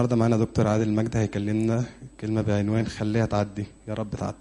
النهارده معانا دكتور عادل مجدي هيكلمنا كلمة بعنوان خليها تعدي يا رب تعدي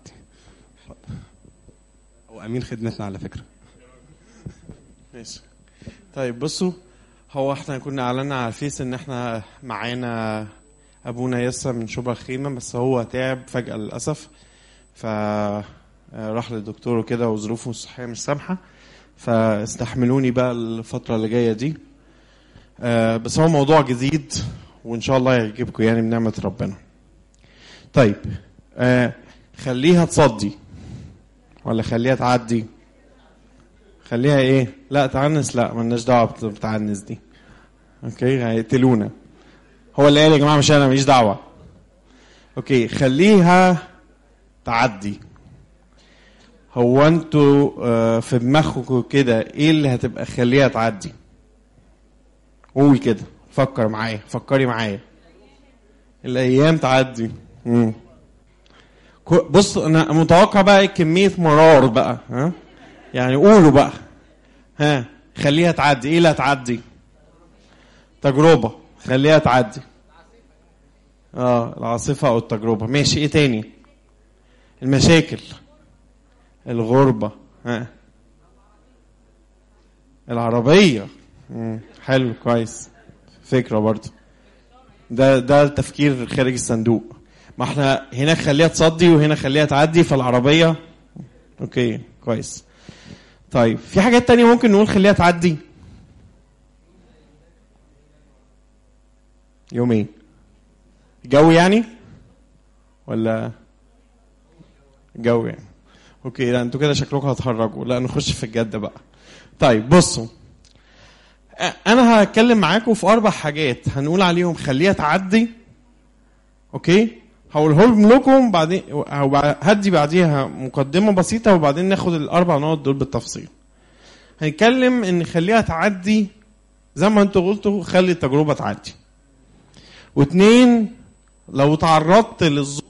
هو أمين خدمتنا على فكرة ماشي طيب بصوا هو احنا كنا اعلنا على الفيس ان احنا معانا ابونا يسر من شبرا خيمه بس هو تعب فجاه للاسف ف راح للدكتور وكده وظروفه الصحيه مش سامحه فاستحملوني بقى الفتره اللي جايه دي آه، بس هو موضوع جديد وان شاء الله يعجبكم يعني بنعمه ربنا طيب آه، خليها تصدي ولا خليها تعدي خليها ايه لا تعنس لا ملناش دعوه بت- بتعنس دي اوكي هيقتلونا هو اللي قال يا جماعه مش انا ماليش دعوه اوكي خليها تعدي هو انتوا آه، في دماغكم كده ايه اللي هتبقى خليها تعدي قول كده فكر معايا فكري معايا الايام تعدي مم. كو- بص انا متوقع بقى إيه كميه مرار بقى ها يعني قولوا بقى ها خليها تعدي ايه اللي هتعدي تجربه خليها تعدي اه العاصفه او التجربه ماشي ايه تاني المشاكل الغربه ها العربيه مم. حلو كويس فكره برضو ده ده التفكير خارج الصندوق ما احنا هنا خليها تصدي وهنا خليها تعدي فالعربيه اوكي كويس طيب في حاجات تانية ممكن نقول خليها تعدي يومين جو يعني ولا جو يعني اوكي لا انتوا كده شكلكم هتهرجوا لا نخش في الجد بقى طيب بصوا أ- انا هتكلم معاكم في اربع حاجات هنقول عليهم خليها تعدي اوكي هقولهم لكم بعدين أو بع- هدي بعديها مقدمه بسيطه وبعدين ناخد الاربع نقط دول بالتفصيل هنتكلم ان خليها تعدي زي ما انتوا قلتوا خلي التجربه تعدي واتنين لو تعرضت للظلم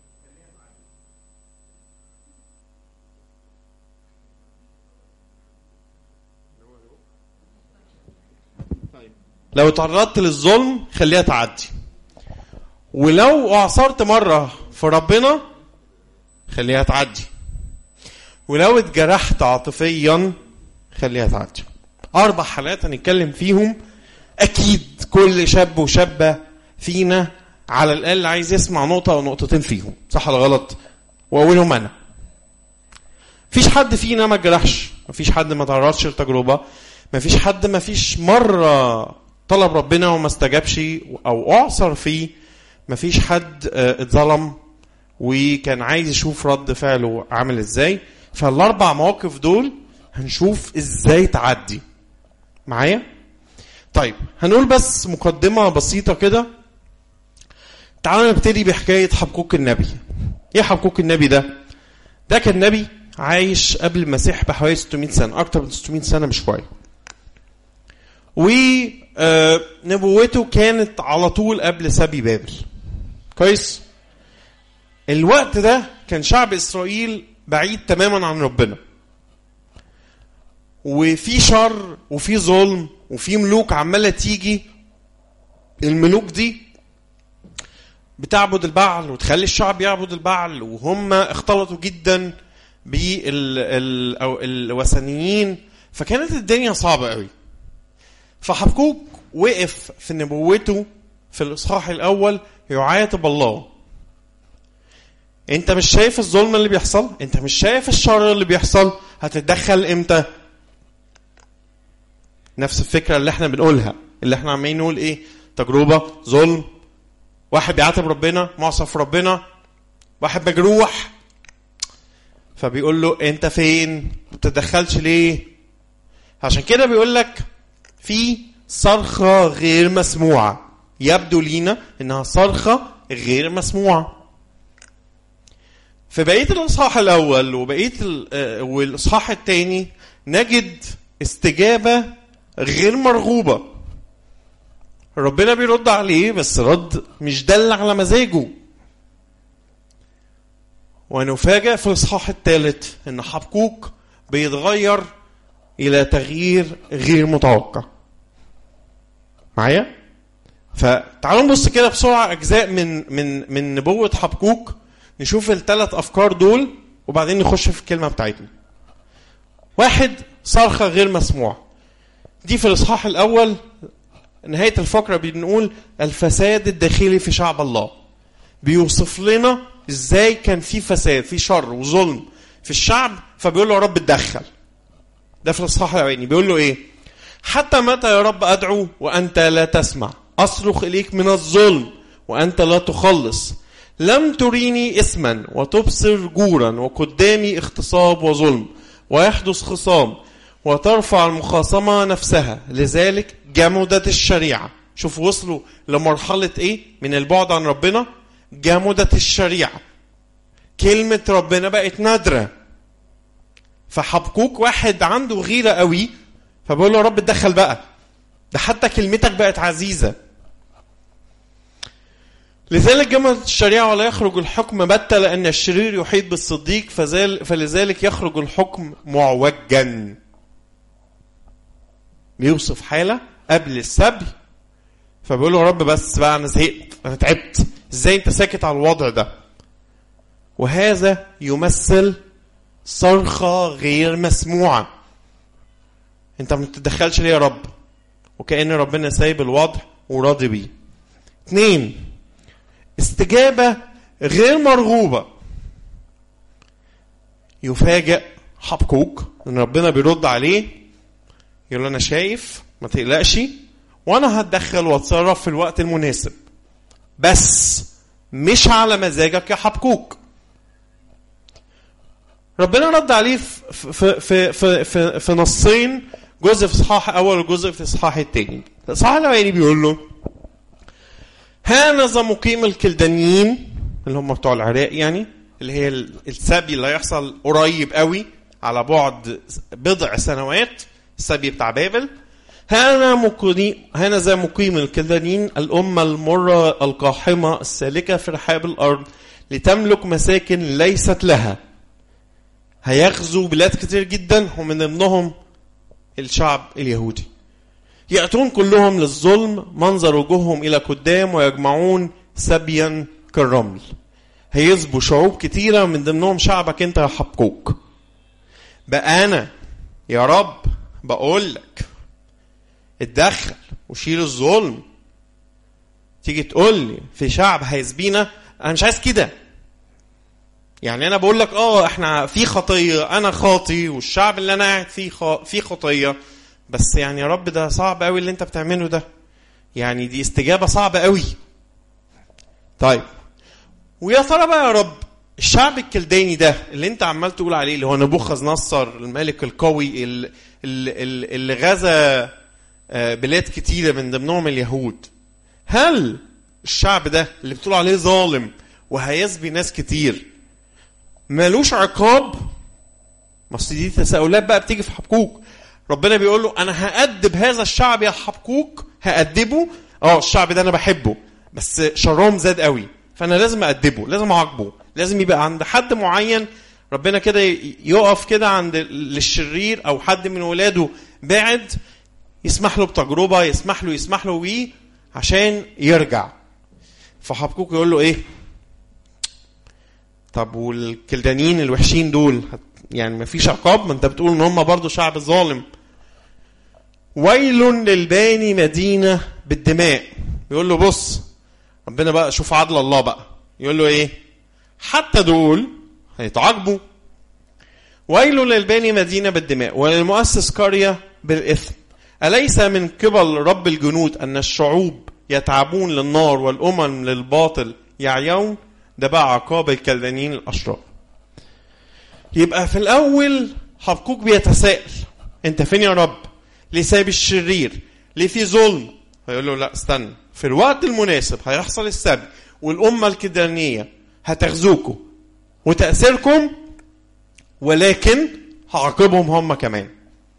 لو تعرضت للظلم خليها تعدي ولو اعصرت مره في ربنا خليها تعدي ولو اتجرحت عاطفيا خليها تعدي اربع حالات هنتكلم فيهم اكيد كل شاب وشابه فينا على الاقل عايز يسمع نقطه او نقطتين فيهم صح ولا غلط واولهم انا مفيش حد فينا ما اتجرحش مفيش حد ما تعرضش لتجربه مفيش حد ما فيش مره طلب ربنا وما استجابش او اعصر فيه مفيش حد آه، اتظلم وكان عايز يشوف رد فعله عامل ازاي فالاربع مواقف دول هنشوف ازاي تعدي معايا طيب هنقول بس مقدمة بسيطة كده تعالوا نبتدي بحكاية حبقوق النبي ايه حبقوق النبي ده ده كان نبي عايش قبل المسيح بحوالي 600 سنة أكتر من 600 سنة بشوية ونبوته كانت على طول قبل سبي بابل كويس الوقت ده كان شعب إسرائيل بعيد تماما عن ربنا وفي شر وفي ظلم وفي ملوك عمالة تيجي الملوك دي بتعبد البعل وتخلي الشعب يعبد البعل وهم اختلطوا جدا بالوثنيين فكانت الدنيا صعبة قوي فحبكوك وقف في نبوته في الإصحاح الأول يعاتب الله انت مش شايف الظلم اللي بيحصل انت مش شايف الشر اللي بيحصل هتتدخل امتى نفس الفكرة اللي احنا بنقولها اللي احنا عمالين نقول ايه تجربة ظلم واحد بيعاتب ربنا معصف ربنا واحد مجروح فبيقول له انت فين ما بتتدخلش ليه عشان كده بيقول لك في صرخة غير مسموعة يبدو لينا انها صرخة غير مسموعة في بقية الإصحاح الأول وبقية ال- آه، والإصحاح الثاني نجد استجابة غير مرغوبة ربنا بيرد عليه بس رد مش دل على مزاجه ونفاجأ في الإصحاح الثالث إن حبكوك بيتغير إلى تغيير غير متوقع معايا؟ فتعالوا نبص كده بسرعه اجزاء من من من نبوه حبكوك نشوف الثلاث افكار دول وبعدين نخش في الكلمه بتاعتنا. واحد صرخه غير مسموع. دي في الاصحاح الاول نهايه الفقره بنقول الفساد الداخلي في شعب الله. بيوصف لنا ازاي كان في فساد في شر وظلم في الشعب فبيقول له يا رب اتدخل. ده في الاصحاح الاولاني بيقول له ايه؟ حتى متى يا رب ادعو وانت لا تسمع؟ اصرخ اليك من الظلم وانت لا تخلص. لم تريني اسما وتبصر جورا وقدامي اغتصاب وظلم ويحدث خصام وترفع المخاصمه نفسها لذلك جمدت الشريعه. شوف وصلوا لمرحله ايه؟ من البعد عن ربنا جمدت الشريعه. كلمه ربنا بقت نادره. فحبكوك واحد عنده غيره قوي فبقول له يا رب اتدخل بقى ده حتى كلمتك بقت عزيزه لذلك جملت الشريعة ولا يخرج الحكم بتة لأن الشرير يحيط بالصديق فزال فلذلك يخرج الحكم معوجا بيوصف حالة قبل السبي فبيقول له يا رب بس بقى أنا زهقت أنا تعبت إزاي أنت ساكت على الوضع ده وهذا يمثل صرخة غير مسموعة انت ما بتتدخلش ليه يا رب وكأن ربنا سايب الوضع وراضي بيه اثنين استجابة غير مرغوبة يفاجئ حبكوك ان ربنا بيرد عليه يقول له انا شايف ما تقلقش وانا هتدخل واتصرف في الوقت المناسب بس مش على مزاجك يا حبكوك ربنا رد عليه في في في في, في, في نصين جزء في اصحاح اول وجزء في اصحاح الثاني الاصحاح الاولاني بيقول له هانذا مقيم الكلدانيين اللي هم بتوع العراق يعني اللي هي السبي اللي هيحصل قريب قوي على بعد بضع سنوات السبي بتاع بابل هذا مقيم هذا مقيم الكلدانيين الأمة المرة القاحمة السالكة في رحاب الأرض لتملك مساكن ليست لها هيغزو بلاد كتير جدا ومن ضمنهم الشعب اليهودي يأتون كلهم للظلم منظر وجوههم إلى قدام ويجمعون سبيا كالرمل هيسبوا شعوب كتيرة من ضمنهم شعبك انت يا حبكوك بقى أنا يا رب بقول لك اتدخل وشيل الظلم تيجي تقول لي في شعب هيسبينا انا مش عايز كده يعني انا بقول لك اه احنا في خطيه انا خاطي والشعب اللي انا قاعد فيه خ... فيه خطيه بس يعني يا رب ده صعب قوي اللي انت بتعمله ده يعني دي استجابه صعبه قوي طيب ويا ترى بقى يا رب الشعب الكلداني ده اللي انت عمال تقول عليه اللي هو نبوخذ نصر الملك القوي اللي, اللي غزا بلاد كتيرة من ضمنهم اليهود هل الشعب ده اللي بتقول عليه ظالم وهيسبي ناس كتير مالوش عقاب ما دي تساؤلات بقى بتيجي في حبكوك ربنا بيقول له انا هأدب هذا الشعب يا حبكوك هأدبه اه الشعب ده انا بحبه بس شرهم زاد قوي فانا لازم أدبه لازم اعاقبه لازم يبقى عند حد معين ربنا كده يقف كده عند للشرير او حد من ولاده بعد يسمح له بتجربه يسمح له يسمح له بيه عشان يرجع فحبكوك يقول له ايه طب والكلدانيين الوحشين دول يعني ما فيش عقاب ما انت بتقول ان هم برضو شعب ظالم ويل للباني مدينة بالدماء يقول له بص ربنا بقى شوف عدل الله بقى يقول له ايه حتى دول هيتعاقبوا ويل للباني مدينة بالدماء وللمؤسس قرية بالإثم أليس من قبل رب الجنود أن الشعوب يتعبون للنار والأمم للباطل يعيون ده بقى عقاب الكلدانيين الأشرار يبقى في الأول حبكوك بيتساءل أنت فين يا رب ليه سايب الشرير ليه في ظلم هيقول له لا استنى في الوقت المناسب هيحصل السبي والأمة الكدانية هتغزوكم وتأثيركم ولكن هعاقبهم هم كمان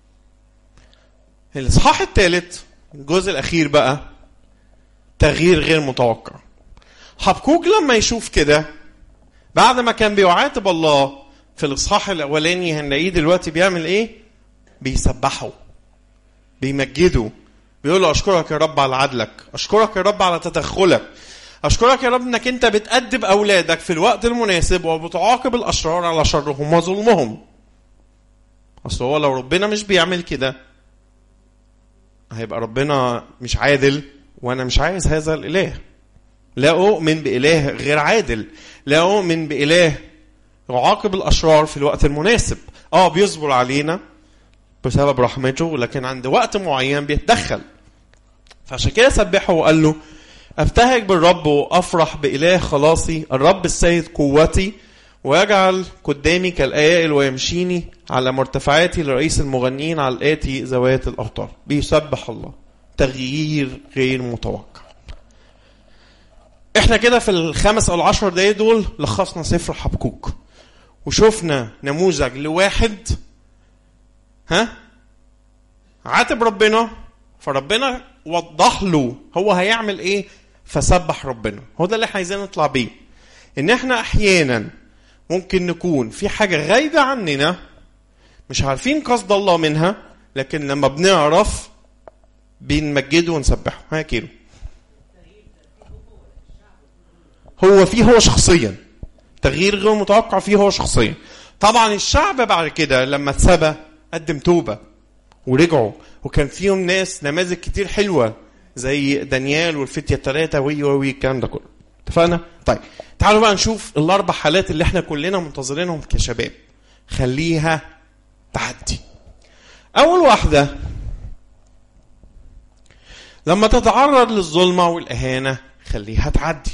الإصحاح الثالث الجزء الأخير بقى تغيير غير متوقع حبكوك لما يشوف كده بعد ما كان بيعاتب الله في الإصحاح الأولاني هنلاقيه دلوقتي بيعمل إيه؟ بيسبحه بيمجده بيقول له اشكرك يا رب على عدلك اشكرك يا رب على تدخلك اشكرك يا رب انك انت بتأدب اولادك في الوقت المناسب وبتعاقب الاشرار على شرهم وظلمهم اصل هو لو ربنا مش بيعمل كده هيبقى ربنا مش عادل وانا مش عايز هذا الاله لا اؤمن باله غير عادل لا اؤمن باله يعاقب الاشرار في الوقت المناسب اه بيصبر علينا بسبب رحمته لكن عند وقت معين بيتدخل فعشان كده سبحه وقال له ابتهج بالرب وافرح باله خلاصي الرب السيد قوتي ويجعل قدامي كالايائل ويمشيني على مرتفعاتي لرئيس المغنيين على الاتي ذوات الاوتار بيسبح الله تغيير غير متوقع احنا كده في الخمس او العشر دقايق دول لخصنا سفر حبكوك وشفنا نموذج لواحد ها عاتب ربنا فربنا وضح له هو هيعمل ايه فسبح ربنا هو ده اللي احنا عايزين نطلع بيه ان احنا احيانا ممكن نكون في حاجه غايبه عننا مش عارفين قصد الله منها لكن لما بنعرف بنمجده ونسبحه ها كيلو هو فيه هو شخصيا تغيير غير متوقع فيه هو شخصيا طبعا الشعب بعد كده لما اتسبى قدم توبه ورجعوا وكان فيهم ناس نماذج كتير حلوه زي دانيال والفتيه الثلاثه وي وي الكلام ده كله اتفقنا؟ طيب تعالوا بقى نشوف الاربع حالات اللي احنا كلنا منتظرينهم كشباب خليها تعدي اول واحده لما تتعرض للظلمه والاهانه خليها تعدي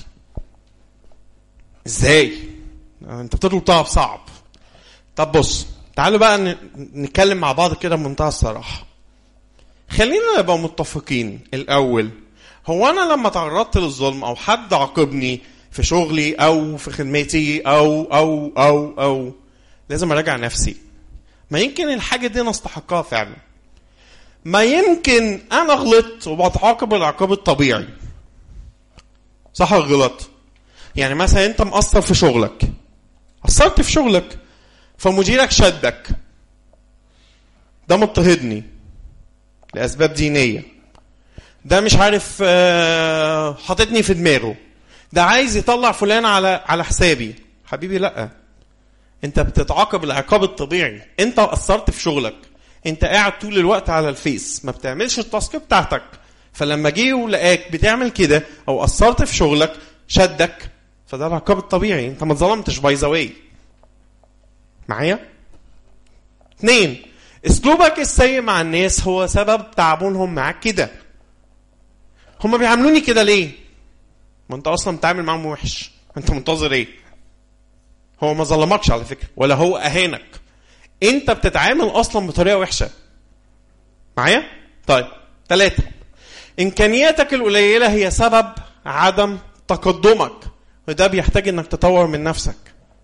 ازاي انت بتطلب طلب صعب طب بص تعالوا بقى ن- نتكلم مع بعض كده بمنتهى الصراحه خلينا نبقى متفقين الاول هو انا لما تعرضت للظلم او حد عاقبني في شغلي او في خدمتي او او او او لازم اراجع نفسي ما يمكن الحاجه دي انا استحقها فعلا ما يمكن انا غلطت وبتعاقب العقاب الطبيعي صح ولا غلط يعني مثلا انت مقصر في شغلك قصرت في شغلك فمديرك شدك ده مضطهدني لاسباب دينيه ده مش عارف آه، حاططني في دماغه ده عايز يطلع فلان على على حسابي حبيبي لا انت بتتعاقب العقاب الطبيعي انت قصرت في شغلك انت قاعد طول الوقت على الفيس ما بتعملش التاسك بتاعتك فلما جه ولقاك بتعمل كده او قصرت في شغلك شدك فده العقاب الطبيعي انت ما اتظلمتش باي ذا واي معايا اثنين اسلوبك السيء مع الناس هو سبب تعاملهم معاك كده هما بيعاملوني كده ليه ما انت اصلا بتعامل معاهم وحش انت منتظر ايه هو ما ظلمكش على فكره ولا هو اهانك انت بتتعامل اصلا بطريقه وحشه معايا طيب ثلاثة امكانياتك القليله هي سبب عدم تقدمك وده بيحتاج انك تطور من نفسك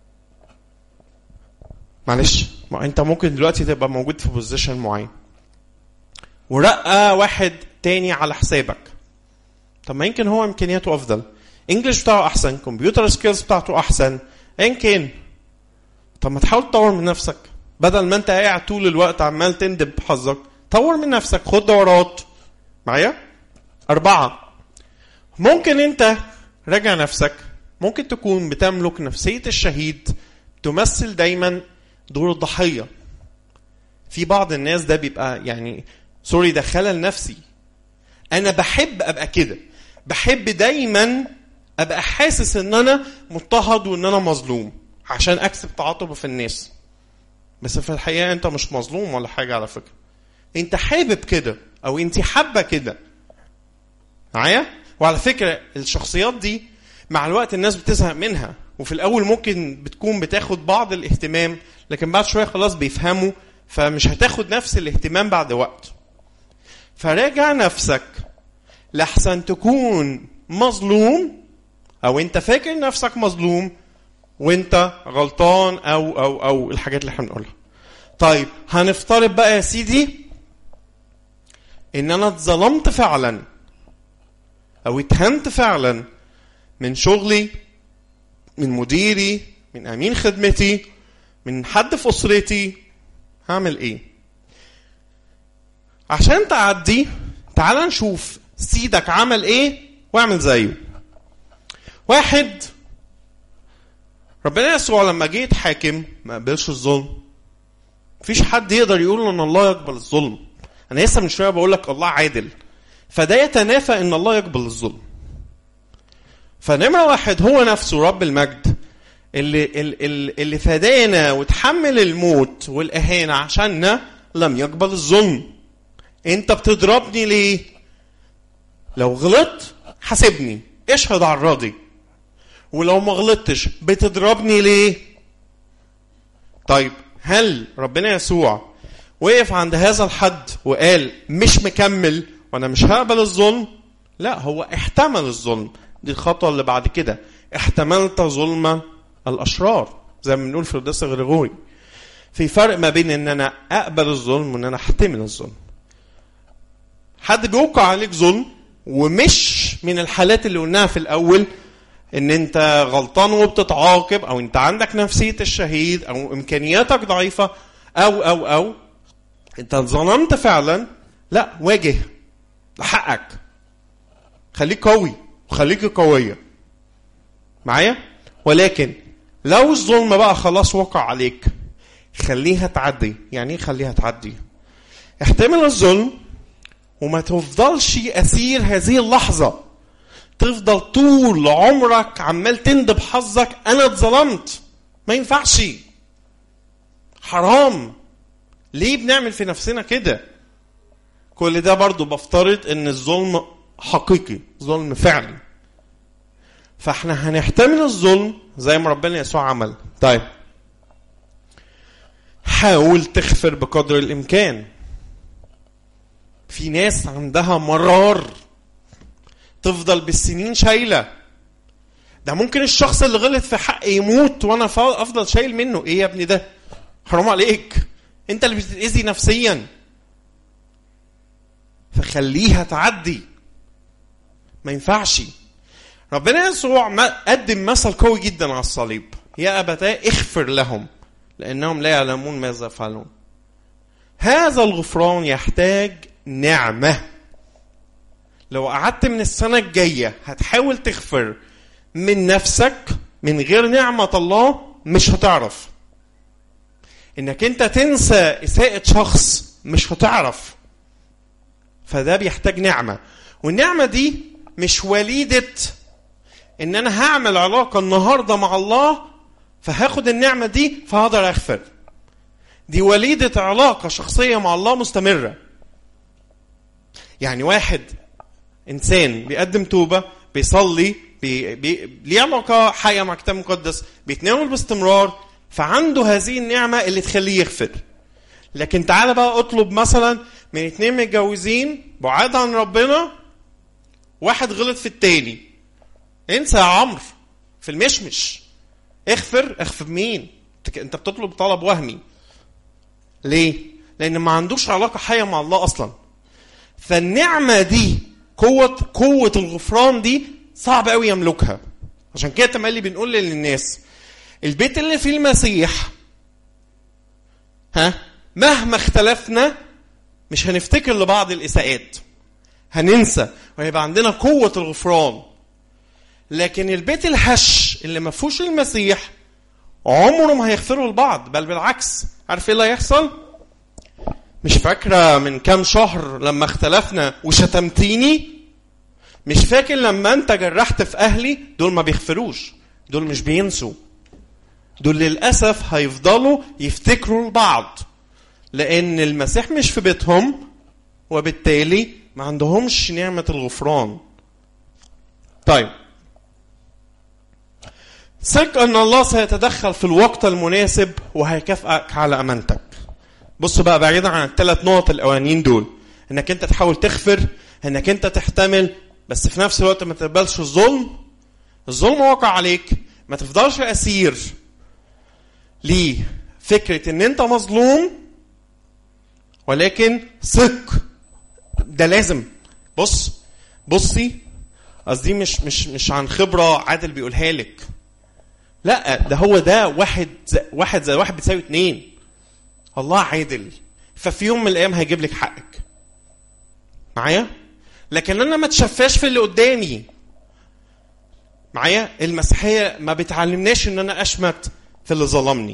معلش ما انت ممكن دلوقتي تبقى موجود في بوزيشن معين ورقى واحد تاني على حسابك طب ما يمكن هو امكانياته افضل انجلش بتاعه احسن كمبيوتر سكيلز بتاعته احسن ايا كان طب ما تحاول تطور من نفسك بدل ما انت قاعد طول الوقت عمال تندب حظك طور من نفسك خد دورات معايا أربعة ممكن أنت راجع نفسك ممكن تكون بتملك نفسية الشهيد تمثل دايما دور الضحية في بعض الناس ده بيبقى يعني سوري ده خلل نفسي أنا بحب أبقى كده بحب دايما أبقى حاسس إن أنا مضطهد وإن أنا مظلوم عشان أكسب تعاطف في الناس بس في الحقيقة أنت مش مظلوم ولا حاجة على فكرة أنت حابب كده أو أنت حابة كده معايا وعلى فكرة الشخصيات دي مع الوقت الناس بتزهق منها وفي الأول ممكن بتكون بتاخد بعض الاهتمام لكن بعد شوية خلاص بيفهموا فمش هتاخد نفس الاهتمام بعد وقت فراجع نفسك لحسن تكون مظلوم او انت فاكر نفسك مظلوم وانت غلطان او او او الحاجات اللي احنا بنقولها طيب هنفترض بقى يا سيدي ان انا اتظلمت فعلا او اتهنت فعلا من شغلي من مديري من امين خدمتي من حد في اسرتي هعمل ايه عشان تعدي تعال نشوف سيدك عمل ايه واعمل زيه واحد ربنا يسوع لما جه يتحاكم ما قبلش الظلم مفيش حد يقدر يقول ان الله يقبل الظلم انا لسه من شويه بقول لك الله عادل فده يتنافى ان الله يقبل الظلم فنمرة واحد هو نفسه رب المجد اللي اللي, اللي فدانا وتحمل الموت والاهانه عشاننا لم يقبل الظلم انت بتضربني ليه لو غلطت حاسبني اشهد على الراضي ولو ما غلطتش بتضربني ليه طيب هل ربنا يسوع وقف عند هذا الحد وقال مش مكمل وانا مش هقبل الظلم لا هو احتمل الظلم دي الخطوه اللي بعد كده احتملت ظلم الاشرار زي ما بنقول في القداس الغريغوري في فرق ما بين ان انا اقبل الظلم وان انا احتمل الظلم حد بيوقع عليك ظلم ومش من الحالات اللي قلناها في الاول ان انت غلطان وبتتعاقب او انت عندك نفسيه الشهيد او امكانياتك ضعيفه او او او انت ظلمت فعلا لا واجه ده حقك خليك قوي وخليكي قويه معايا ولكن لو الظلم بقى خلاص وقع عليك خليها تعدي يعني ايه خليها تعدي احتمل الظلم وما تفضلش اسير هذه اللحظه تفضل طول عمرك عمال تندب حظك انا اتظلمت ما ينفعش حرام ليه بنعمل في نفسنا كده كل ده برضو بفترض ان الظلم حقيقي ظلم فعلي فاحنا هنحتمل الظلم زي ما ربنا يسوع عمل طيب حاول تغفر بقدر الامكان في ناس عندها مرار تفضل بالسنين شايله ده ممكن الشخص اللي غلط في حق يموت وانا افضل شايل منه ايه يا ابني ده حرام عليك انت اللي بتتاذي نفسيا فخليها تعدي ما ينفعش ربنا يسوع قدم مثل قوي جدا على الصليب يا ابتاه اغفر لهم لانهم لا يعلمون ماذا يفعلون هذا الغفران يحتاج نعمه لو قعدت من السنه الجايه هتحاول تغفر من نفسك من غير نعمه الله مش هتعرف انك انت تنسى اساءه شخص مش هتعرف فده بيحتاج نعمه والنعمه دي مش وليده ان انا هعمل علاقه النهارده مع الله فهاخد النعمه دي فهقدر اغفر دي وليده علاقه شخصيه مع الله مستمره يعني واحد انسان بيقدم توبه بيصلي بي بي ليه علاقه حيه مع الكتاب المقدس بيتناول باستمرار فعنده هذه النعمه اللي تخليه يغفر لكن تعالى بقى اطلب مثلا من اتنين متجوزين بعاد عن ربنا واحد غلط في التاني انسى يا عمرو في المشمش اغفر اغفر مين انت بتطلب طلب وهمي ليه لان ما عندوش علاقه حيه مع الله اصلا فالنعمه دي قوه قوه الغفران دي صعب قوي يملكها عشان كده تملي بنقول للناس البيت اللي فيه المسيح ها مهما اختلفنا مش هنفتكر لبعض الاساءات هننسى وهيبقى عندنا قوه الغفران لكن البيت الهش اللي ما فيهوش المسيح عمره ما هيغفروا لبعض بل بالعكس عارف ايه اللي هيحصل مش فاكره من كام شهر لما اختلفنا وشتمتيني مش فاكر لما انت جرحت في اهلي دول ما بيغفروش دول مش بينسوا دول للاسف هيفضلوا يفتكروا لبعض لان المسيح مش في بيتهم وبالتالي ما عندهمش نعمه الغفران طيب ثق ان الله سيتدخل في الوقت المناسب وهيكافئك على امانتك بص بقى بعيدا عن الثلاث نقط الاولانيين دول انك انت تحاول تغفر انك انت تحتمل بس في نفس الوقت ما تقبلش الظلم الظلم وقع عليك ما تفضلش اسير ليه فكرة ان انت مظلوم ولكن ثق ده لازم بص بصي قصدي مش مش مش عن خبرة عادل بيقولها لك لا ده هو ده واحد زي واحد زي واحد بتساوي اتنين الله عادل ففي يوم من الايام هيجيب لك حقك معايا لكن انا ما اتشفاش في اللي قدامي معايا المسيحيه ما بتعلمناش ان انا اشمت في اللي ظلمني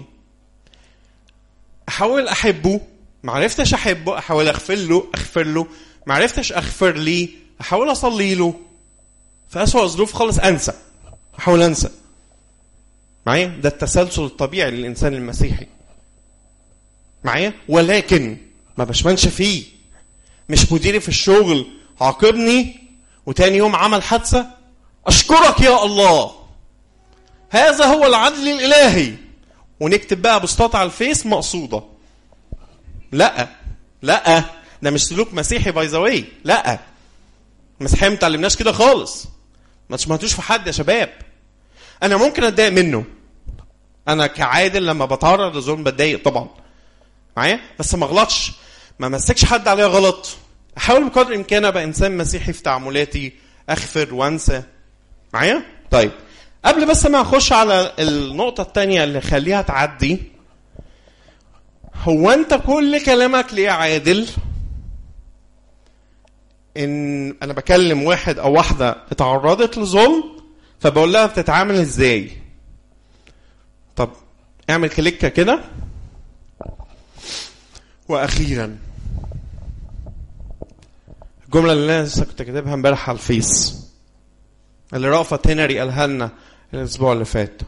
احاول احبه ما عرفتش احبه احاول اغفر له اغفر له ما عرفتش اغفر لي احاول اصلي له في اسوأ ظروف خالص انسى احاول انسى معايا ده التسلسل الطبيعي للانسان المسيحي معايا ولكن ما بشمنش فيه مش مديري في الشغل عاقبني وتاني يوم عمل حادثة أشكرك يا الله هذا هو العدل الإلهي ونكتب بقى بوستات على الفيس مقصودة لا لا ده مش سلوك مسيحي باي ذا واي لا المسيحية ما تعلمناش كده خالص ما تشمهتوش في حد يا شباب انا ممكن اتضايق منه انا كعادل لما بتعرض لظلم بتضايق طبعا معايا بس ما اغلطش ما مسكش حد عليا غلط احاول بقدر الامكان ابقى انسان مسيحي في تعاملاتي اغفر وانسى معايا طيب قبل بس ما اخش على النقطه الثانيه اللي خليها تعدي هو انت كل كلامك ليه عادل ان انا بكلم واحد او واحده اتعرضت لظلم فبقول لها بتتعامل ازاي طب اعمل كليكه كده واخيرا الجمله اللي انا لسه كنت كاتبها امبارح على الفيس اللي رأفت هنري قالها لنا الاسبوع اللي فات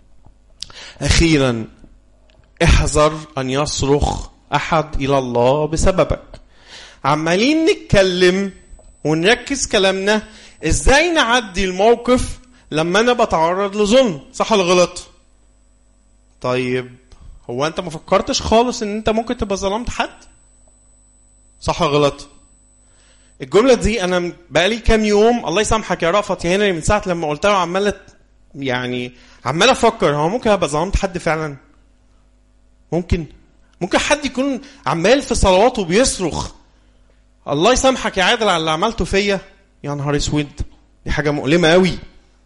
اخيرا احذر ان يصرخ احد الى الله بسببك عمالين نتكلم ونركز كلامنا ازاي نعدي الموقف لما انا بتعرض لظلم صح ولا غلط طيب هو انت ما فكرتش خالص ان انت ممكن تبقى ظلمت حد صح ولا غلط الجمله دي انا بقالي كام يوم الله يسامحك يا رأفت يا هنري من ساعه لما قلتها عمال يعني عمال افكر هو ممكن ابقى ظلمت حد فعلا ممكن ممكن حد يكون عمال في صلواته بيصرخ الله يسامحك يا عادل على اللي عملته فيا يا نهار اسود دي حاجه مؤلمه قوي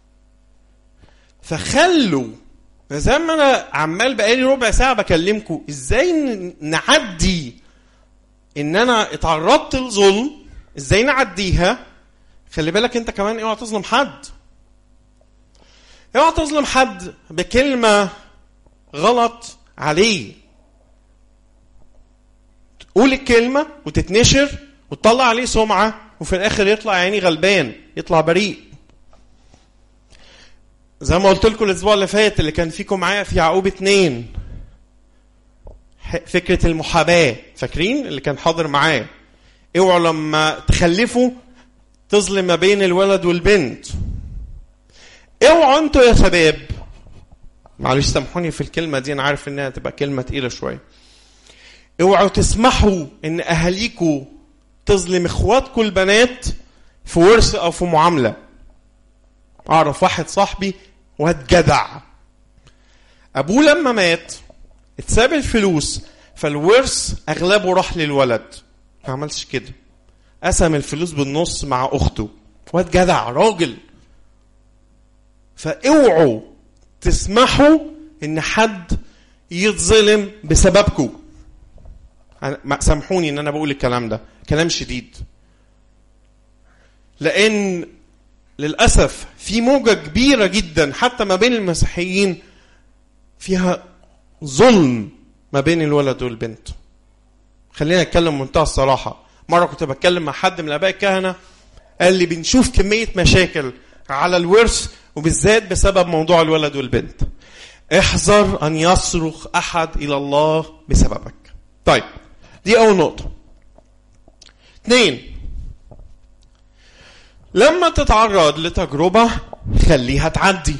فخلوا زي ما انا عمال بقالي ربع ساعه بكلمكم ازاي نعدي ان انا اتعرضت لظلم ازاي نعديها خلي بالك انت كمان اوعى تظلم حد اوعى تظلم حد بكلمه غلط عليه تقول الكلمه وتتنشر وتطلع عليه سمعه وفي الاخر يطلع يعني غلبان يطلع بريء زي ما قلت لكم الاسبوع اللي فات اللي كان فيكم معايا في يعقوب اتنين فكرة المحاباة فاكرين اللي كان حاضر معاه اوعوا لما تخلفوا تظلم ما بين الولد والبنت اوعوا انتوا يا شباب معلش سامحوني في الكلمة دي انا عارف انها تبقى كلمة تقيلة شوية اوعوا تسمحوا ان اهاليكوا تظلم اخواتكم البنات في ورث او في معامله اعرف واحد صاحبي واد جدع ابوه لما مات اتساب الفلوس فالورث اغلبه راح للولد ما عملش كده قسم الفلوس بالنص مع اخته واد جدع راجل فاوعوا تسمحوا ان حد يتظلم بسببكم سامحوني ان انا بقول الكلام ده كلام شديد لان للاسف في موجه كبيره جدا حتى ما بين المسيحيين فيها ظلم ما بين الولد والبنت خلينا نتكلم بمنتهى الصراحه مره كنت بتكلم مع حد من الاباء الكهنه قال لي بنشوف كميه مشاكل على الورث وبالذات بسبب موضوع الولد والبنت احذر ان يصرخ احد الى الله بسببك طيب دي اول نقطه اثنين لما تتعرض لتجربة خليها تعدي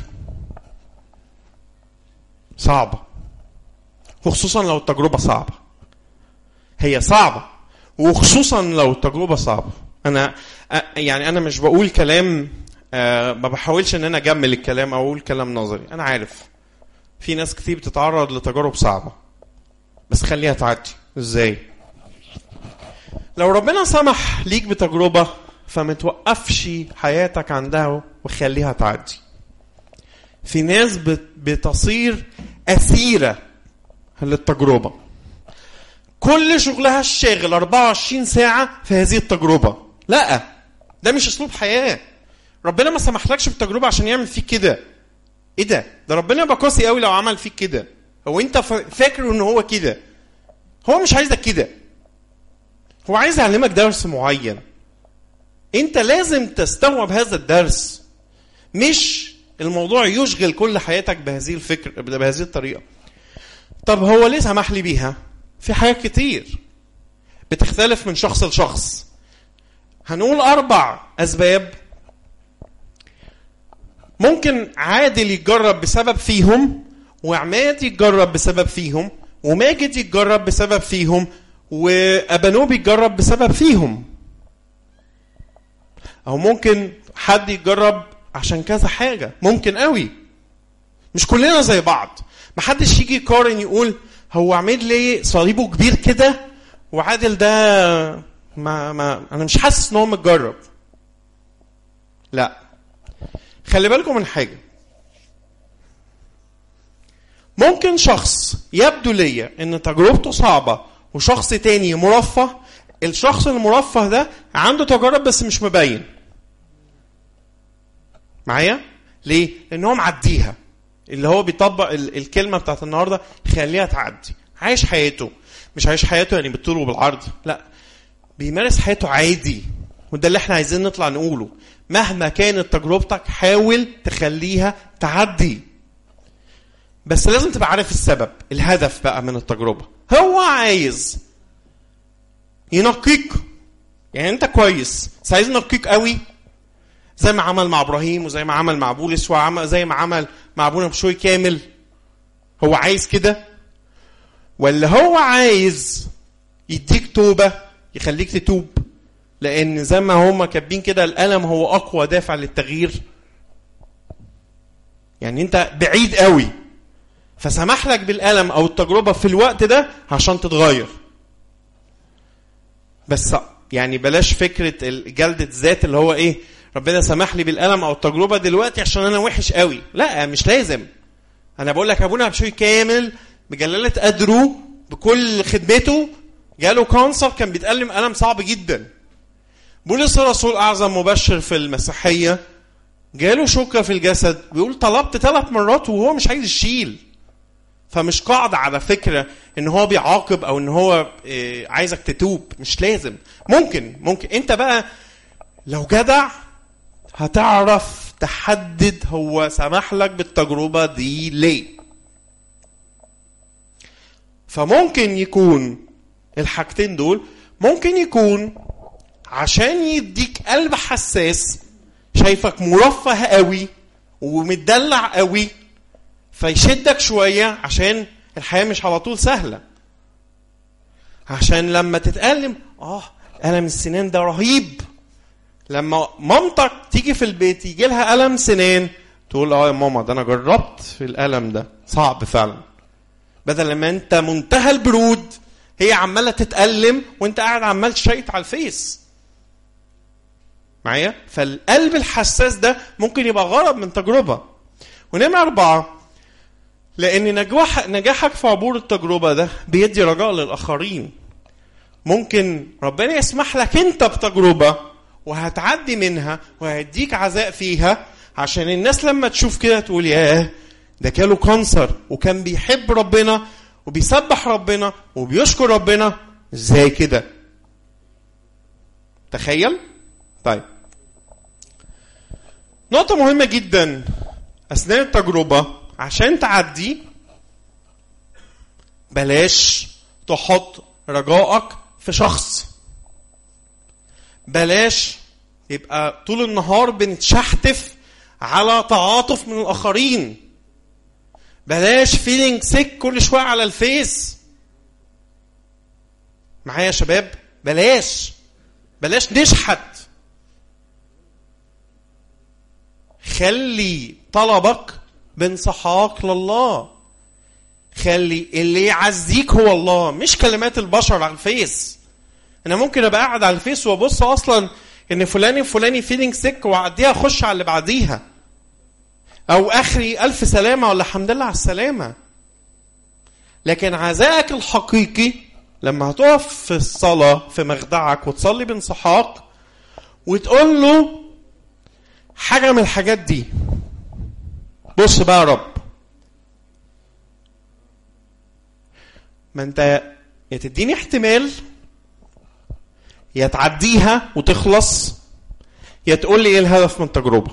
صعبة وخصوصا لو التجربة صعبة هي صعبة وخصوصا لو التجربة صعبة أنا يعني أنا مش بقول كلام ما بحاولش إن أنا أجمل الكلام أو أقول كلام نظري أنا عارف في ناس كتير بتتعرض لتجارب صعبة بس خليها تعدي إزاي؟ لو ربنا سمح ليك بتجربة فما توقفش حياتك عندها وخليها تعدي في ناس بتصير أسيرة للتجربة كل شغلها الشاغل 24 ساعة في هذه التجربة لا ده مش اسلوب حياه ربنا ما سمحلكش بالتجربه عشان يعمل فيك كده ايه ده ده ربنا يبقى قاسي قوي لو عمل فيك كده هو انت فا- فاكر ان هو كده هو مش عايزك كده هو عايز يعلمك درس معين انت لازم تستوعب هذا الدرس مش الموضوع يشغل كل حياتك بهذه الفكر بهذه الطريقه طب هو ليه سمح لي بيها في حاجات كتير بتختلف من شخص لشخص هنقول اربع اسباب ممكن عادل يتجرب بسبب فيهم وعماد يتجرب بسبب فيهم وماجد يتجرب بسبب فيهم وابانوب يتجرب بسبب فيهم او ممكن حد يتجرب عشان كذا حاجه ممكن قوي مش كلنا زي بعض محدش يجي يقارن يقول هو عماد ليه صليبه كبير كده وعادل ده ما ما انا مش حاسس ان هو متجرب لا خلي بالكم من حاجه ممكن شخص يبدو ليا ان تجربته صعبه وشخص تاني مرفه الشخص المرفه ده عنده تجارب بس مش مبين معايا ليه لان هو معديها اللي هو بيطبق ال- الكلمه بتاعت النهارده خليها تعدي عايش حياته مش عايش حياته يعني بالطول وبالعرض لا بيمارس حياته عادي وده اللي احنا عايزين نطلع نقوله مهما كانت تجربتك حاول تخليها تعدي بس لازم تبقى عارف السبب الهدف بقى من التجربة هو عايز ينقيك يعني انت كويس بس عايز ينقيك قوي زي ما عمل مع ابراهيم وزي ما عمل مع بولس وعمل زي ما عمل مع ابونا بشوي كامل هو عايز كده ولا هو عايز يديك توبه يخليك تتوب لان زي ما هم كاتبين كده الالم هو اقوى دافع للتغيير يعني انت بعيد قوي فسمح لك بالالم او التجربه في الوقت ده عشان تتغير بس يعني بلاش فكره جلده الذات اللي هو ايه ربنا سمح لي بالالم او التجربه دلوقتي عشان انا وحش قوي لا مش لازم انا بقول لك ابونا بشوي كامل بجلاله قدره بكل خدمته جاله كانسر كان بيتألم ألم صعب جدا بولس الرسول أعظم مبشر في المسيحية جاله شوكة في الجسد بيقول طلبت ثلاث مرات وهو مش عايز يشيل فمش قاعدة على فكرة ان هو بيعاقب او ان هو إيه عايزك تتوب مش لازم ممكن ممكن انت بقى لو جدع هتعرف تحدد هو سمح لك بالتجربة دي ليه فممكن يكون الحاجتين دول ممكن يكون عشان يديك قلب حساس شايفك مرفه قوي ومتدلع قوي فيشدك شوية عشان الحياة مش على طول سهلة عشان لما تتألم اه ألم السنان ده رهيب لما مامتك تيجي في البيت يجي لها ألم سنان تقول اه يا ماما ده أنا جربت في الألم ده صعب فعلا بدل ما أنت منتهى البرود هي عمالة تتألم وأنت قاعد عمال تشيط على الفيس معايا فالقلب الحساس ده ممكن يبقى غرض من تجربة ونمرة أربعة لأن نجاح نجاحك في عبور التجربة ده بيدي رجاء للآخرين ممكن ربنا يسمح لك أنت بتجربة وهتعدي منها وهيديك عزاء فيها عشان الناس لما تشوف كده تقول ياه ده جاله كانسر وكان بيحب ربنا وبيسبح ربنا وبيشكر ربنا ازاي كده تخيل طيب نقطة مهمة جدا أثناء التجربة عشان تعدي بلاش تحط رجائك في شخص بلاش يبقى طول النهار بنتشحتف على تعاطف من الآخرين بلاش فيلينج سيك كل شوية على الفيس معايا يا شباب بلاش بلاش نشحت خلي طلبك بانصحاك لله خلي اللي يعزيك هو الله مش كلمات البشر على الفيس انا ممكن ابقى قاعد على الفيس وابص اصلا ان فلان فلاني فيلينج سيك واعديها اخش على اللي بعديها او اخري الف سلامه ولا الحمد لله على السلامه لكن عزائك الحقيقي لما هتقف في الصلاه في مخدعك وتصلي بانصحاك وتقول له حاجه من الحاجات دي بص بقى يا رب ما انت يا تديني احتمال يا تعديها وتخلص يا تقول لي ايه الهدف من التجربه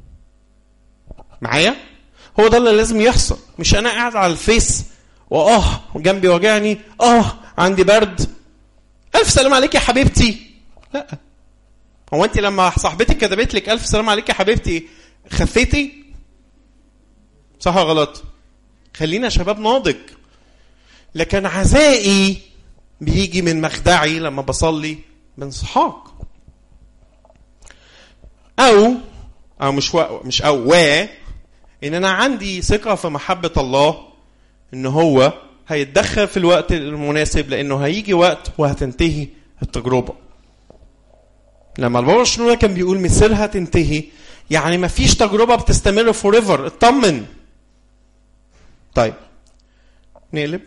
معايا هو ده اللي لازم يحصل مش انا قاعد على الفيس واه جنبي وجعني اه عندي برد الف سلام عليك يا حبيبتي لا هو انت لما صاحبتك كتبت لك الف سلام عليك يا حبيبتي خفيتي صح ولا غلط خلينا شباب ناضج لكن عزائي بيجي من مخدعي لما بصلي بانسحاق او او مش و... مش او و ان انا عندي ثقه في محبه الله ان هو هيتدخل في الوقت المناسب لانه هيجي وقت وهتنتهي التجربه لما البابا شنوده كان بيقول مثلها تنتهي يعني ما فيش تجربه بتستمر فور ايفر اطمن طيب نقلب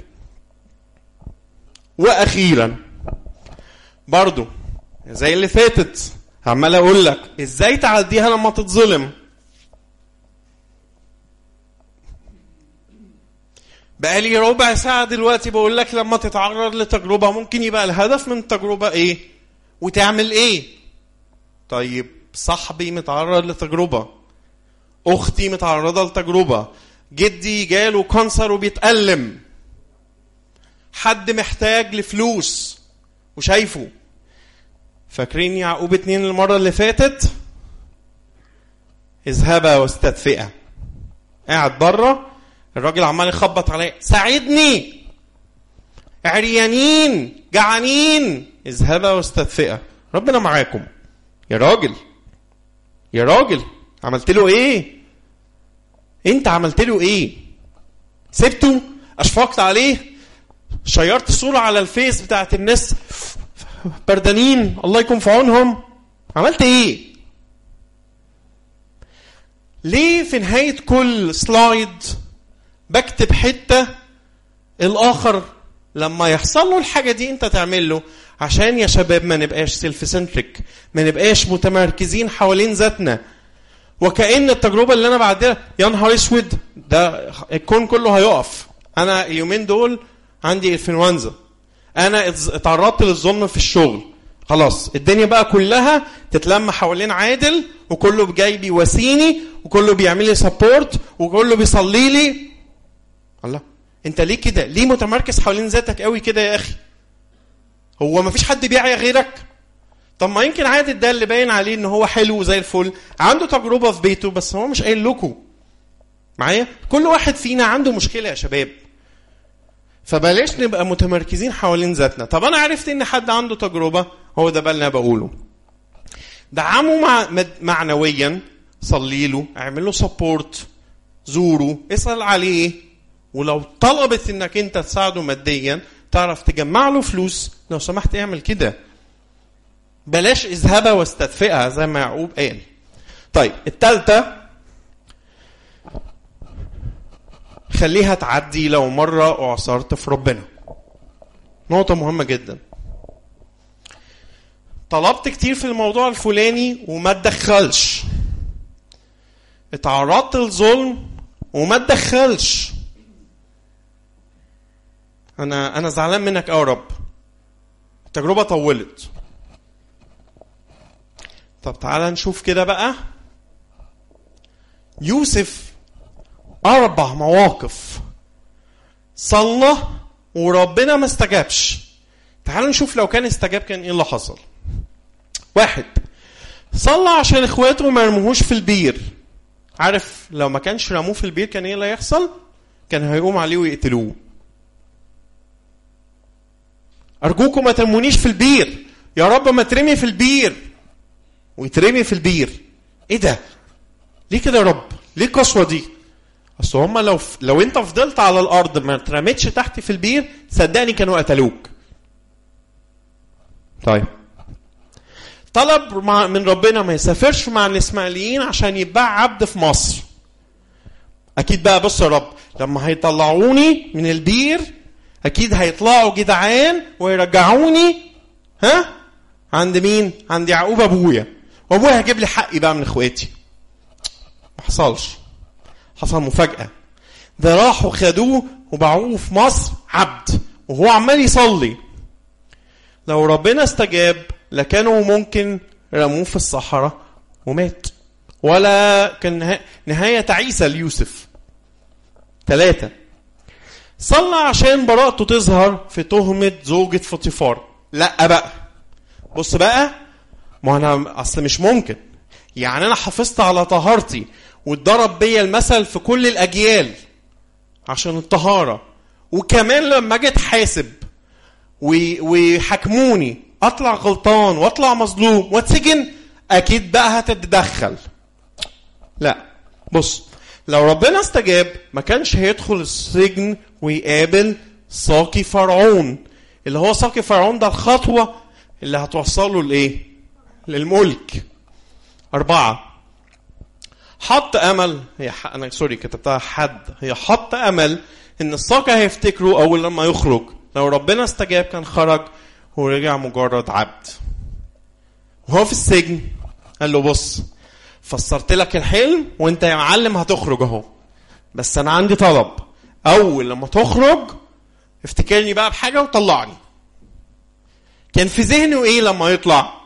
واخيرا برضو زي اللي فاتت عمال اقول لك ازاي تعديها لما تتظلم بقالي ربع ساعة دلوقتي بقول لك لما تتعرض لتجربة ممكن يبقى الهدف من التجربة ايه وتعمل ايه طيب صاحبي متعرض لتجربة اختي متعرضة لتجربة جدي جاله كانسر وبيتألم حد محتاج لفلوس وشايفه فاكرين يعقوب اتنين المرة اللي فاتت اذهبا واستدفئا قاعد بره الراجل عمال يخبط عليا ساعدني عريانين جعانين اذهبا واستدفئا ربنا معاكم يا راجل يا راجل عملت له ايه انت عملت له ايه سبته اشفقت عليه شيرت صورة على الفيس بتاعت الناس بردانين الله يكون في عونهم عملت ايه ليه في نهاية كل سلايد بكتب حتة الآخر لما يحصل له الحاجة دي أنت تعمل له عشان يا شباب ما نبقاش سيلف سنتريك ما نبقاش متمركزين حوالين ذاتنا وكأن التجربة اللي أنا بعدها يا نهار أسود ده الكون كله هيقف أنا اليومين دول عندي انفلونزا أنا اتعرضت للظلم في الشغل خلاص الدنيا بقى كلها تتلم حوالين عادل وكله جاي بيواسيني وكله بيعمل لي سبورت وكله بيصلي لي الله انت ليه كده ليه متمركز حوالين ذاتك قوي كده يا اخي هو ما فيش حد بيعيا غيرك طب ما يمكن عادل ده اللي باين عليه ان هو حلو زي الفل عنده تجربه في بيته بس هو مش قايل لكم معايا كل واحد فينا عنده مشكله يا شباب فبلاش نبقى متمركزين حوالين ذاتنا طب انا عرفت ان حد عنده تجربه هو ده بقى اللي انا بقوله دعمه مع معنويا صلي له اعمل له سبورت زوره اسال عليه ولو طلبت انك انت تساعده ماديا تعرف تجمع له فلوس لو سمحت اعمل كده بلاش اذهبها واستدفئها زي ما يعقوب قال طيب الثالثه خليها تعدي لو مرة أعصرت في ربنا نقطة مهمة جدا طلبت كتير في الموضوع الفلاني وما تدخلش اتعرضت للظلم وما تدخلش انا انا زعلان منك قوي يا رب التجربه طولت طب تعالى نشوف كده بقى يوسف اربع مواقف صلى وربنا ما استجابش تعالوا نشوف لو كان استجاب كان ايه اللي حصل واحد صلى عشان اخواته ما يرموهوش في البير عارف لو ما كانش رموه في البير كان ايه اللي هيحصل كان هيقوم عليه ويقتلوه ارجوكم ما ترمونيش في البير يا رب ما ترمي في البير ويترمي في البير ايه ده ليه كده يا رب ليه القسوه دي اصل هما لو لو انت فضلت على الارض ما اترميتش تحت في البير صدقني كانوا قتلوك طيب طلب مع من ربنا ما يسافرش مع الاسماعيليين عشان يتباع عبد في مصر اكيد بقى بص يا رب لما هيطلعوني من البير اكيد هيطلعوا جدعان ويرجعوني ها عند مين عند يعقوب ابويا وابويا هيجيب لي حقي بقى من اخواتي ما حصلش حصل مفاجاه ده راحوا خدوه وباعوه في مصر عبد وهو عمال يصلي لو ربنا استجاب لكانوا ممكن رموه في الصحراء ومات ولا كان نها- نهاية تعيسة ليوسف ثلاثة صلى عشان براءته تظهر في تهمة زوجة فطيفار لا بقى بص بقى ما انا اصل مش ممكن يعني انا حافظت على طهارتي واتضرب بيا المثل في كل الاجيال عشان الطهارة وكمان لما اجي اتحاسب و- ويحاكموني اطلع غلطان واطلع مظلوم واتسجن اكيد بقى هتتدخل لا بص لو ربنا استجاب ما كانش هيدخل السجن ويقابل ساقي فرعون اللي هو ساقي فرعون ده الخطوة اللي هتوصله لايه للملك أربعة حط أمل هي ح... أنا سوري كتبتها حد هي حط أمل إن الساقي هيفتكره أول لما يخرج لو ربنا استجاب كان خرج ورجع مجرد عبد وهو في السجن قال له بص فسرت لك الحلم وانت يا معلم هتخرج اهو بس انا عندي طلب اول لما تخرج افتكرني بقى بحاجه وطلعني كان في ذهنه ايه لما يطلع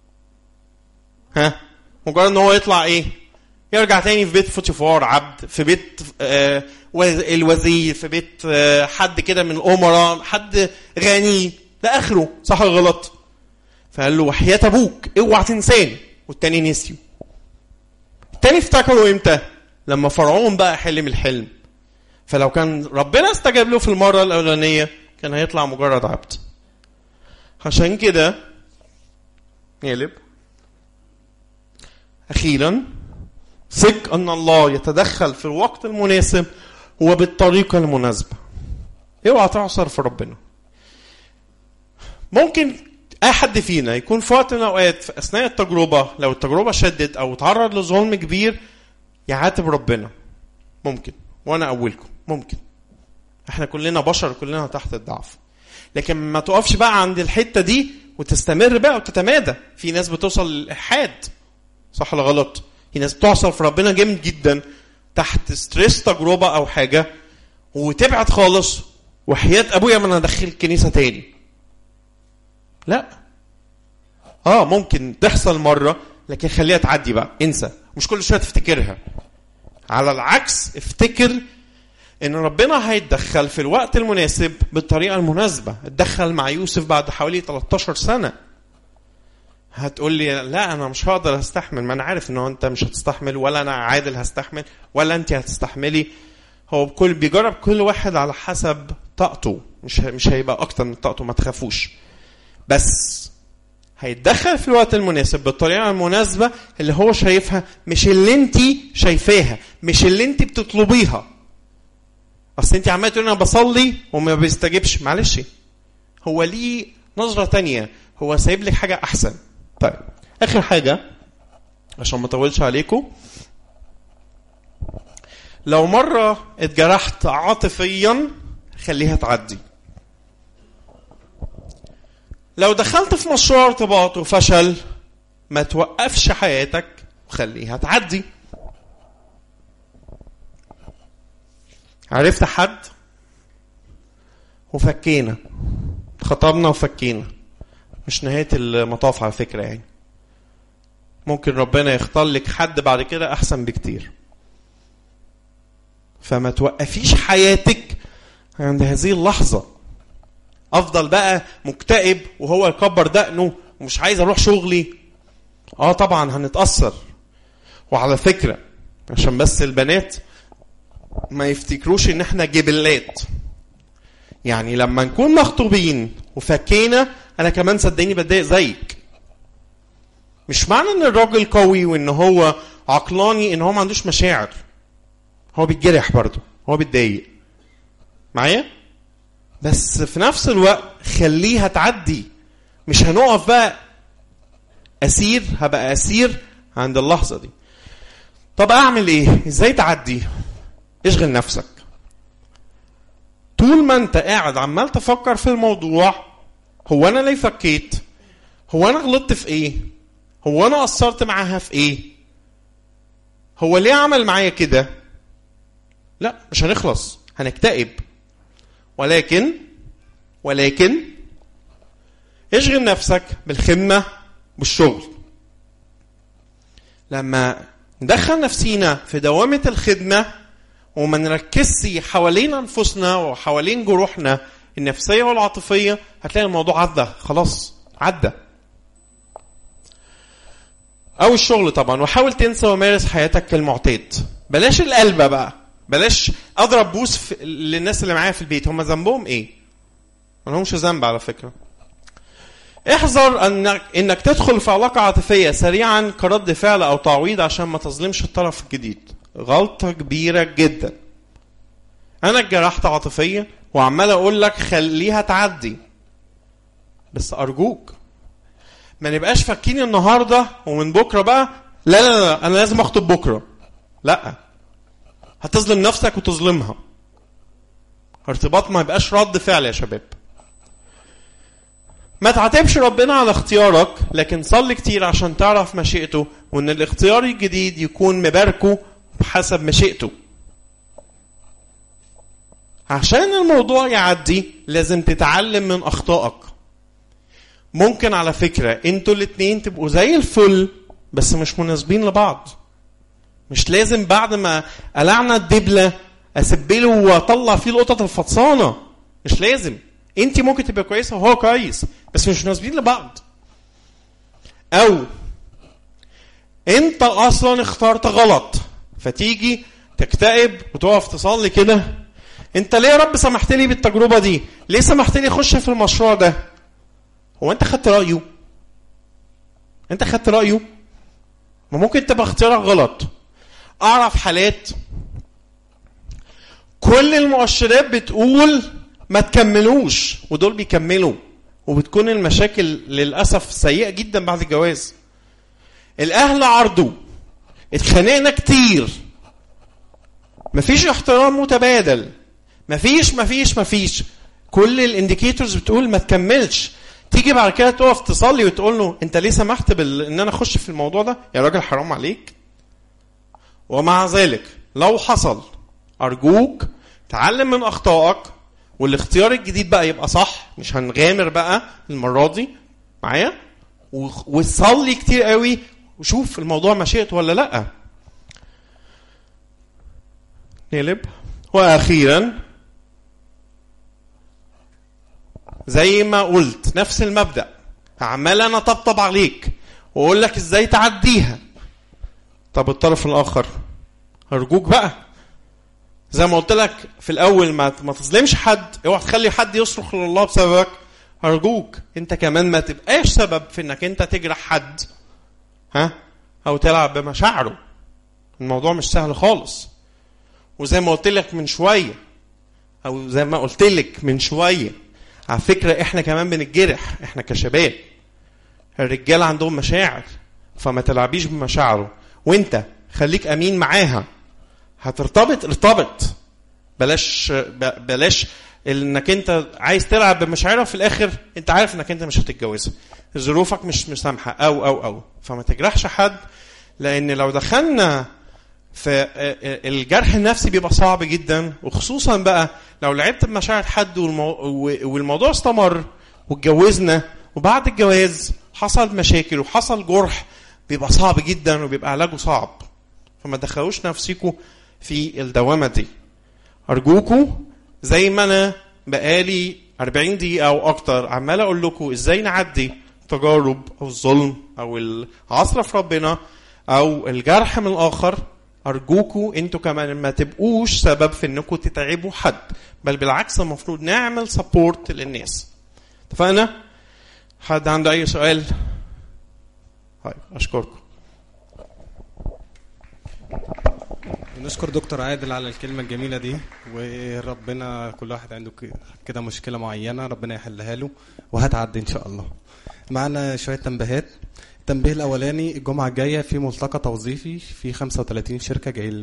ها مجرد ان هو يطلع ايه يرجع تاني في بيت فوتيفار عبد في بيت آه وز- الوزير في بيت آه حد كده من الامراء حد غني ده اخره صح ولا غلط فقال له وحياة ابوك اوعى تنساني والتاني نسيه التاني افتكروا امتى لما فرعون بقى حلم الحلم فلو كان ربنا استجاب له في المرة الأولانية كان هيطلع مجرد عبد عشان كده نقلب أخيرا ثق أن الله يتدخل في الوقت المناسب وبالطريقة المناسبة اوعى تعصر في ربنا ممكن اي حد فينا يكون في وقت من الاوقات في اثناء التجربه لو التجربه شدت او تعرض لظلم كبير يعاتب ربنا ممكن وانا اولكم ممكن احنا كلنا بشر كلنا تحت الضعف لكن ما تقفش بقى عند الحته دي وتستمر بقى وتتمادى في ناس بتوصل للالحاد صح ولا غلط في ناس بتعصر في ربنا جامد جدا تحت ستريس تجربه او حاجه وتبعد خالص وحياه ابويا ما انا ادخل الكنيسه تاني لا اه ممكن تحصل مره لكن خليها تعدي بقى انسى مش كل شويه تفتكرها على العكس افتكر ان ربنا هيتدخل في الوقت المناسب بالطريقه المناسبه اتدخل مع يوسف بعد حوالي 13 سنه هتقول لي لا انا مش هقدر استحمل ما انا عارف ان هو انت مش هتستحمل ولا انا عادل هستحمل ولا انت هتستحملي هو كل بيجرب كل واحد على حسب طاقته مش مش هيبقى اكتر من طاقته ما تخافوش بس هيتدخل في الوقت المناسب بالطريقه المناسبه اللي هو شايفها مش اللي انت شايفاها مش اللي انت بتطلبيها اصل انت عماله تقولي انا بصلي وما بيستجيبش معلش هو ليه نظره تانية هو سايب لك حاجه احسن طيب اخر حاجه عشان ما اطولش عليكم لو مره اتجرحت عاطفيا خليها تعدي لو دخلت في مشروع ارتباط وفشل ما توقفش حياتك وخليها تعدي عرفت حد وفكينا خطبنا وفكينا مش نهاية المطاف على فكرة يعني ممكن ربنا يختار لك حد بعد كده أحسن بكتير فما توقفيش حياتك عند هذه اللحظة افضل بقى مكتئب وهو يكبر دقنه ومش عايز اروح شغلي اه طبعا هنتاثر وعلى فكره عشان بس البنات ما يفتكروش ان احنا جبلات يعني لما نكون مخطوبين وفكينا انا كمان صدقني بتضايق زيك مش معنى ان الراجل قوي وان هو عقلاني ان هو ما عندوش مشاعر هو بيتجرح برضه هو بيتضايق معايا بس في نفس الوقت خليها تعدي مش هنقف بقى اسير هبقى اسير عند اللحظه دي طب اعمل ايه ازاي تعدي اشغل نفسك طول ما انت قاعد عمال تفكر في الموضوع هو انا ليه فكيت هو انا غلطت في ايه هو انا قصرت معاها في ايه هو ليه عمل معايا كده لا مش هنخلص هنكتئب ولكن ولكن اشغل نفسك بالخدمة بالشغل لما ندخل نفسينا في دوامة الخدمة وما نركزش حوالين أنفسنا وحوالين جروحنا النفسية والعاطفية هتلاقي الموضوع عدى خلاص عدى أو الشغل طبعا وحاول تنسى ومارس حياتك كالمعتاد بلاش القلبة بقى بلاش أضرب بوس في للناس اللي معايا في البيت هم ذنبهم إيه؟ ما لهمش ذنب على فكرة احذر انك انك تدخل في علاقه عاطفيه سريعا كرد فعل او تعويض عشان ما تظلمش الطرف الجديد غلطه كبيره جدا انا اتجرحت عاطفيا وعمال اقول لك خليها تعدي بس ارجوك ما نبقاش فاكين النهارده ومن بكره بقى لا لا لا انا لازم اخطب بكره لا هتظلم نفسك وتظلمها ارتباط ما يبقاش رد فعل يا شباب ما تعاتبش ربنا على اختيارك لكن صلي كتير عشان تعرف مشيئته وان الاختيار الجديد يكون مباركه بحسب مشيئته عشان الموضوع يعدي لازم تتعلم من اخطائك ممكن على فكرة انتوا الاتنين تبقوا زي الفل بس مش مناسبين لبعض مش لازم بعد ما قلعنا الدبلة اسبله واطلع فيه القطط الفطسانة مش لازم انت ممكن تبقى كويسه وهو كويس بس مش مناسبين لبعض او انت اصلا اخترت غلط فتيجي تكتئب وتقف تصلي كده انت ليه يا رب سمحت لي بالتجربه دي ليه سمحت لي اخش في المشروع ده هو انت خدت رايه انت خدت رايه ما ممكن تبقى اختيارك غلط اعرف حالات كل المؤشرات بتقول ما تكملوش ودول بيكملوا وبتكون المشاكل للاسف سيئه جدا بعد الجواز الاهل عرضوا اتخانقنا كتير مفيش احترام متبادل مفيش مفيش مفيش كل الانديكيتورز بتقول ما تكملش تيجي بعد كده تقف تصلي وتقول له انت ليه سمحت بال... ان انا اخش في الموضوع ده يا راجل حرام عليك ومع ذلك لو حصل ارجوك تعلم من اخطائك والاختيار الجديد بقى يبقى صح مش هنغامر بقى المره دي معايا وصلي كتير قوي وشوف الموضوع مشيئته ولا لا نقلب واخيرا زي ما قلت نفس المبدا عمال انا طبطب عليك واقول لك ازاي تعديها طب الطرف الاخر ارجوك بقى زي ما قلت لك في الاول ما ما تظلمش حد اوعى تخلي حد يصرخ لله بسببك ارجوك انت كمان ما تبقاش سبب في انك انت تجرح حد ها او تلعب بمشاعره الموضوع مش سهل خالص وزي ما قلت لك من شويه او زي ما قلت لك من شويه على فكره احنا كمان بنتجرح احنا كشباب الرجال عندهم مشاعر فما تلعبيش بمشاعره وانت خليك امين معاها هترتبط ارتبط بلاش بلاش انك انت عايز تلعب بمشاعرها في الاخر انت عارف انك انت مش هتتجوزها ظروفك مش مسامحه او او او فما تجرحش حد لان لو دخلنا في الجرح النفسي بيبقى صعب جدا وخصوصا بقى لو لعبت بمشاعر حد والمو... والموضوع استمر واتجوزنا وبعد الجواز حصل مشاكل وحصل جرح بيبقى صعب جدا وبيبقى علاجه صعب فما تدخلوش نفسكم في الدوامة دي أرجوكوا زي ما أنا بقالي 40 دقيقة أو أكتر عمال أقول لكم إزاي نعدي تجارب أو الظلم أو العصر في ربنا أو الجرح من الآخر أرجوكوا أنتوا كمان ما تبقوش سبب في إنكم تتعبوا حد بل بالعكس المفروض نعمل سبورت للناس اتفقنا؟ حد عنده أي سؤال؟ طيب أشكركم نشكر دكتور عادل على الكلمة الجميلة دي وربنا كل واحد عنده كده مشكلة معينة ربنا يحلها له وهتعدي إن شاء الله. معنا شوية تنبيهات. التنبيه الأولاني الجمعة الجاية في ملتقى توظيفي في 35 شركة جاي